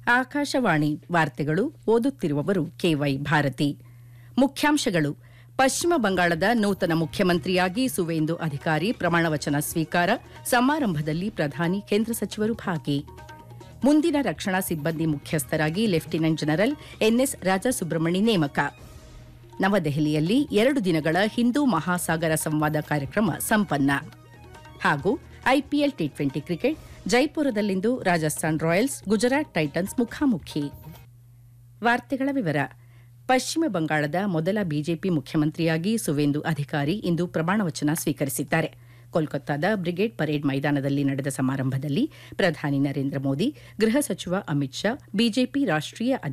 ಆಕಾಶವಾಣಿ ವಾರ್ತೆಗಳು ಓದುತ್ತಿರುವವರು ಕೆವೈ ಭಾರತಿ ಮುಖ್ಯಾಂಶಗಳು ಪಶ್ಚಿಮ ಬಂಗಾಳದ ನೂತನ ಮುಖ್ಯಮಂತ್ರಿಯಾಗಿ ಸುವೇಂದು ಅಧಿಕಾರಿ ಪ್ರಮಾಣವಚನ ಸ್ವೀಕಾರ ಸಮಾರಂಭದಲ್ಲಿ ಪ್ರಧಾನಿ ಕೇಂದ್ರ ಸಚಿವರು ಭಾಗಿ ಮುಂದಿನ ರಕ್ಷಣಾ ಸಿಬ್ಬಂದಿ ಮುಖ್ಯಸ್ಥರಾಗಿ ಲೆಫ್ಟಿನೆಂಟ್ ಜನರಲ್ ಎನ್ಎಸ್ ರಾಜಸುಬ್ರಹ್ಮಣಿ ನೇಮಕ ನವದೆಹಲಿಯಲ್ಲಿ ಎರಡು ದಿನಗಳ ಹಿಂದೂ ಮಹಾಸಾಗರ ಸಂವಾದ ಕಾರ್ಯಕ್ರಮ ಸಂಪನ್ನ ಹಾಗೂ ಐಪಿಎಲ್ ಟಿ ಟ್ವೆಂಟಿ ಕ್ರಿಕೆಟ್ ಜೈಪುರದಲ್ಲಿಂದು ರಾಜಸ್ಥಾನ್ ರಾಯಲ್ಸ್ ಗುಜರಾತ್ ಟೈಟನ್ಸ್ ಮುಖಾಮುಖಿ ವಾರ್ತೆಗಳ ವಿವರ ಪಶ್ಚಿಮ ಬಂಗಾಳದ ಮೊದಲ ಬಿಜೆಪಿ ಮುಖ್ಯಮಂತ್ರಿಯಾಗಿ ಸುವೇಂದು ಅಧಿಕಾರಿ ಇಂದು ಪ್ರಮಾಣವಚನ ಸ್ವೀಕರಿಸಿದ್ದಾರೆ ಕೋಲ್ಕತ್ತಾದ ಬ್ರಿಗೇಡ್ ಪರೇಡ್ ಮೈದಾನದಲ್ಲಿ ನಡೆದ ಸಮಾರಂಭದಲ್ಲಿ ಪ್ರಧಾನಿ ನರೇಂದ್ರ ಮೋದಿ ಗೃಹ ಸಚಿವ ಅಮಿತ್ ಶಾ ಬಿಜೆಪಿ ರಾಷ್ಟೀಯ